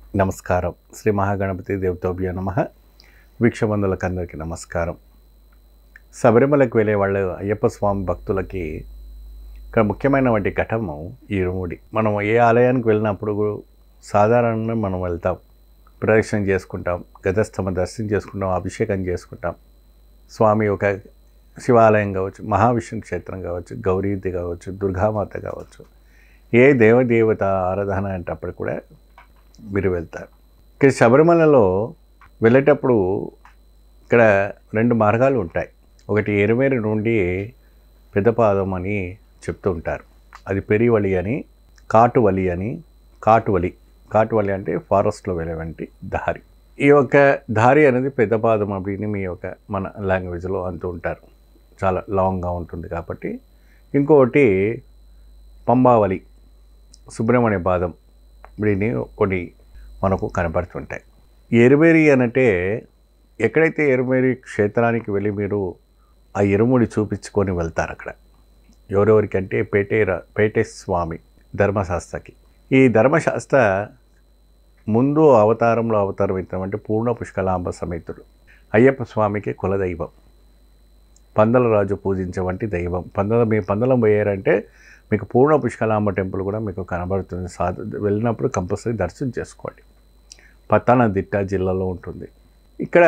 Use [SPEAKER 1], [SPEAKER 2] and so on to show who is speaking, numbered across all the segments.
[SPEAKER 1] నమస్కారం శ్రీ మహాగణపతి దేవతోభ్య నమ వీక్షబంధులకు అందరికీ నమస్కారం శబరిమలకు వెళ్ళే వాళ్ళు అయ్యప్ప స్వామి భక్తులకి ఇక్కడ ముఖ్యమైనటువంటి ఘటము ఈ ఇరుముడి మనం ఏ ఆలయానికి వెళ్ళినప్పుడు సాధారణంగా మనం వెళ్తాం ప్రదక్షిణ చేసుకుంటాం గజస్తంభ దర్శనం చేసుకుంటాం అభిషేకం చేసుకుంటాం స్వామి ఒక శివాలయం కావచ్చు మహావిష్ణు క్షేత్రం కావచ్చు గౌరీది కావచ్చు దుర్గామాత కావచ్చు ఏ దేవదేవత ఆరాధన అంటప్పుడు కూడా మీరు వెళ్తారు ఇక్కడ శబరిమలలో వెళ్ళేటప్పుడు ఇక్కడ రెండు మార్గాలు ఉంటాయి ఒకటి ఎరుమేరు నుండి పెద్దపాదం అని చెప్తూ ఉంటారు అది పెరివలి అని కాటువలి అని కాటువలి కాటువలి అంటే ఫారెస్ట్లో వెళ్ళేవంటి దారి ఈ యొక్క దారి అనేది పెద్దపాదం அப்படின்னு మీ యొక్క మన లాంగ్వేజ్లో అంటూ ఉంటారు చాలా లాంగ్గా ఉంటుంది కాబట్టి ఇంకొకటి పంబావలి సుబ్రహ్మణ్య పాదం వీటిని కొన్ని మనకు కనపడుతుంటాయి ఎరుమేరి అనంటే ఎక్కడైతే ఎరుమేరి క్షేత్రానికి వెళ్ళి మీరు ఆ ఎరుముడి చూపించుకొని వెళ్తారు అక్కడ ఎవరెవరికంటే పేటేర పేటే స్వామి ధర్మశాస్త్రకి ఈ ధర్మశాస్త్ర ముందు అవతారంలో అవతారం ఎత్తినటువంటి పూర్ణ పుష్కలాంబ సమేతుడు అయ్యప్ప స్వామికి కులదైవం పందలరాజు పూజించవంటి దైవం పందల మీ పందలం పోయారంటే మీకు పూర్ణ పుష్కలాంబ టెంపుల్ కూడా మీకు కనబడుతుంది సాధ వెళ్ళినప్పుడు కంపల్సరీ దర్శనం చేసుకోండి పత్తానదిట్ట జిల్లాలో ఉంటుంది ఇక్కడ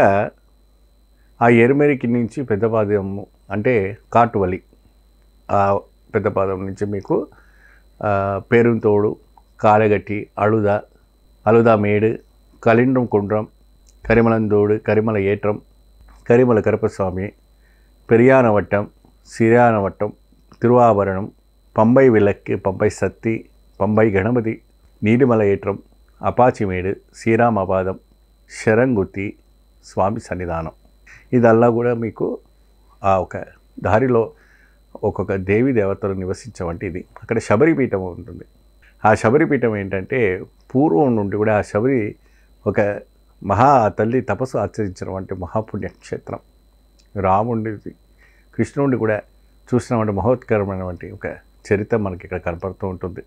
[SPEAKER 1] ఆ ఎరుమెరికి నుంచి పెద్దపాదం అంటే కాటువలి ఆ పెద్దపాదం నుంచి మీకు ఆ, పేరుంతోడు కాలగట్టి అಳುద అలుద మేడు కలిండ్రం కుండ్రం కరిమలందోడు కరిమల ఏట్రం కరిమల కరపస్వామి పెరియానవట్టం సిరియానవట్టం తిరువాభరణం పంబై విలక్కి పంబై సత్తి పంబై గణపతి నీలిమల ఏట్రం అపాచిమేడు శ్రీరామపాదం శరంగుత్తి స్వామి సన్నిధానం ఇదల్లా కూడా మీకు ఆ ఒక దారిలో ఒక్కొక్క దేవి దేవతలు నివసించవంటి ఇది అక్కడ శబరిపీఠం ఉంటుంది ఆ శబరిపీఠం ఏంటంటే పూర్వం నుండి కూడా ఆ శబరి ఒక మహా తల్లి తపస్సు ఆచరించినటువంటి మహాపుణ్యక్షేత్రం రాముడిది కృష్ణుడిని కూడా చూసినటువంటి మహోత్కరమైనటువంటి ఒక చరిత్ర మనకి ఇక్కడ కనపడుతూ ఉంటుంది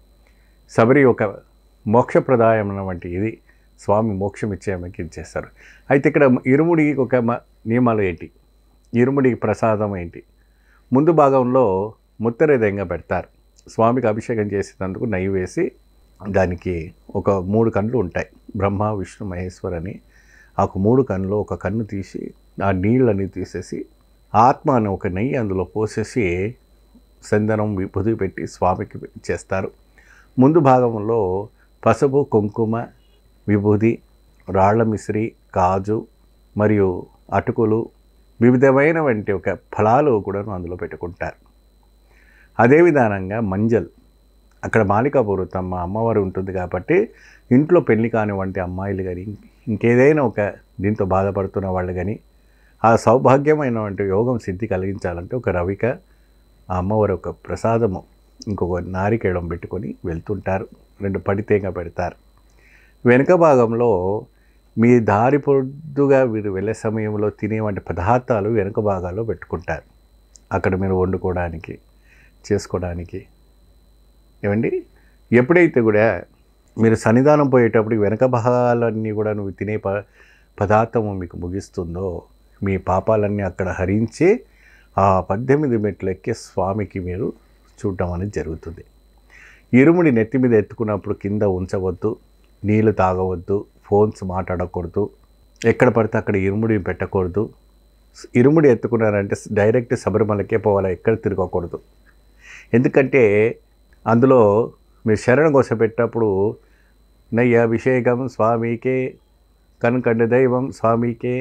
[SPEAKER 1] శబరి ఒక మోక్షప్రదాయమైనటువంటి ఇది స్వామి మోక్షం ఇచ్చేయమకి ఇచ్చేస్తారు అయితే ఇక్కడ ఇరుముడికి ఒక మ- నియమాలు ఏంటి ఇరుముడికి ప్రసాదం ఏంటి ముందు భాగంలో ముత్తరేదంగా పెడతారు స్వామికి అభిషేకం చేసేటందుకు నెయ్యి వేసి దానికి ఒక మూడు కళ్ళు ఉంటాయి బ్రహ్మ విష్ణు మహేశ్వర్ అని ఆ ఒక మూడు కన్నులు ఒక కన్ను తీసి ఆ నీళ్ళని తీసేసి ఆత్మ అనే ఒక నెయ్యి అందులో పోసేసి చందనం విభూది పెట్టి స్వామికి చేస్తారు ముందు భాగంలో పసుపు కుంకుమ విభూది రాళ్ల మిశ్రి కాజు మరియు అటుకులు వివిధమైనటువంటి ఒక ఫలాలు కూడా అందులో పెట్టుకుంటారు అదే విధానంగా మంజల్ అక్కడ మాలికాపూర్వతమ్మ అమ్మవారు ఉంటుంది కాబట్టి ఇంట్లో పెళ్లి కానివంటి అమ్మాయిలు కానీ ఇంకేదైనా ఒక దీంతో బాధపడుతున్న వాళ్ళు కానీ ఆ సౌభాగ్యమైనటువంటి యోగం సిద్ధి కలిగించాలంటే ఒక రవిక ఆ అమ్మవారి ఒక ప్రసాదము ఇంకొక నారికేళం పెట్టుకొని వెళ్తుంటారు రెండు పడితేగా పెడతారు వెనుక భాగంలో మీ దారి పొద్దుగా మీరు వెళ్ళే సమయంలో తినేవంటి పదార్థాలు వెనుక భాగాల్లో పెట్టుకుంటారు అక్కడ మీరు వండుకోవడానికి చేసుకోవడానికి ఏమండి ఎప్పుడైతే కూడా మీరు సన్నిధానం పోయేటప్పుడు వెనక భాగాలన్నీ కూడా నువ్వు తినే ప పదార్థము మీకు ముగిస్తుందో మీ పాపాలన్నీ అక్కడ హరించి ఆ పద్దెనిమిది మెట్లు ఎక్కే స్వామికి మీరు చూడటం అనేది జరుగుతుంది ఇరుముడి నెత్తి మీద ఎత్తుకున్నప్పుడు కింద ఉంచవద్దు నీళ్ళు తాగవద్దు ఫోన్స్ మాట్లాడకూడదు ఎక్కడ పడితే అక్కడ ఇరుముడి పెట్టకూడదు ఇరుముడి ఎత్తుకున్నారంటే డైరెక్ట్ శబరిమలకే పోవాలి ఎక్కడ తిరగకూడదు ఎందుకంటే అందులో మీరు శరణ కోస పెట్టినప్పుడు నయ్య అభిషేకం స్వామికే కనుకండ దైవం స్వామికే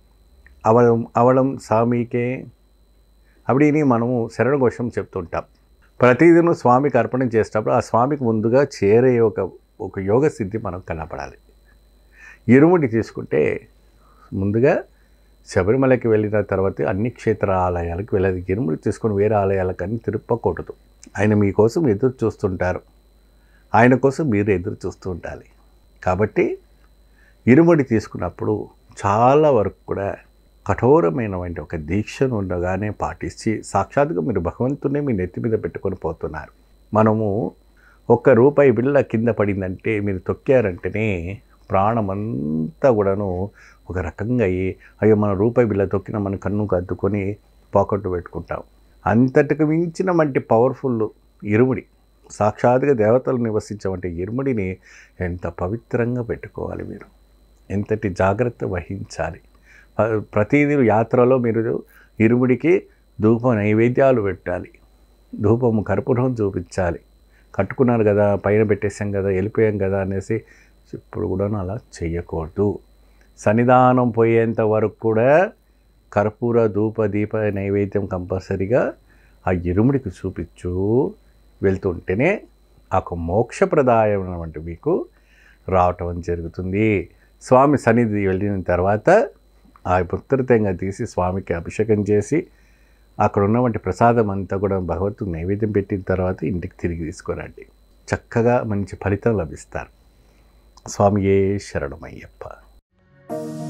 [SPEAKER 1] అవలం అవలం స్వామికే అప్పుడని మనము శరణ ఘోషం చెప్తుంటాం ప్రతిదినం స్వామికి అర్పణ చేసేటప్పుడు ఆ స్వామికి ముందుగా చేరే ఒక ఒక యోగ సిద్ధి మనం కనపడాలి ఇరుముడి తీసుకుంటే ముందుగా శబరిమలకి వెళ్ళిన తర్వాత అన్ని క్షేత్ర ఆలయాలకు వెళ్ళాలి ఇరుముడి తీసుకొని వేరే ఆలయాలకు అన్ని తిరుపకూడదు ఆయన మీకోసం ఎదురు చూస్తుంటారు ఆయన కోసం మీరు ఎదురు చూస్తూ ఉండాలి కాబట్టి ఇరుముడి తీసుకున్నప్పుడు చాలా వరకు కూడా కఠోరమైనటువంటి ఒక దీక్షను ఉండగానే పాటించి సాక్షాత్గా మీరు భగవంతునే మీ నెత్తి మీద పెట్టుకొని పోతున్నారు మనము ఒక్క రూపాయి బిళ్ళ కింద పడిందంటే మీరు తొక్కారంటేనే ప్రాణమంతా కూడాను ఒక రకంగా అయ్యి అయ్యో మన రూపాయి బిళ్ళ తొక్కిన మన కన్నుకు అద్దుకొని పాకెట్ పెట్టుకుంటాం అంతటికి మించిన వంటి పవర్ఫుల్ ఇరుముడి సాక్షాత్గా దేవతలు నివసించే ఇరుముడిని ఎంత పవిత్రంగా పెట్టుకోవాలి మీరు ఎంతటి జాగ్రత్త వహించాలి ప- ప్రతిదీ యాత్రలో మీరు ఇరుముడికి ధూప నైవేద్యాలు పెట్టాలి ధూపము కర్పూరం చూపించాలి కట్టుకున్నారు కదా పైన పెట్టేసాం కదా వెళ్ళిపోయాం కదా అనేసి ఇప్పుడు కూడా అలా చేయకూడదు సన్నిధానం పోయేంత వరకు కూడా కర్పూర ధూప దీప నైవేద్యం కంపల్సరిగా ఆ ఇరుముడికి చూపించు వెళ్తుంటేనే ఆ ఒక మోక్షప్రదాయమైనటువంటి మీకు రావటం జరుగుతుంది స్వామి సన్నిధి వెళ్ళిన తర్వాత ఆ పుత్రతంగా తీసి స్వామికి అభిషేకం చేసి అక్కడ ఉన్నటువంటి ప్రసాదం అంతా కూడా భగవంతుడు నైవేద్యం పెట్టిన తర్వాత ఇంటికి తిరిగి తీసుకురండి చక్కగా మంచి ఫలితం లభిస్తారు స్వామియే శరణమయ్యప్ప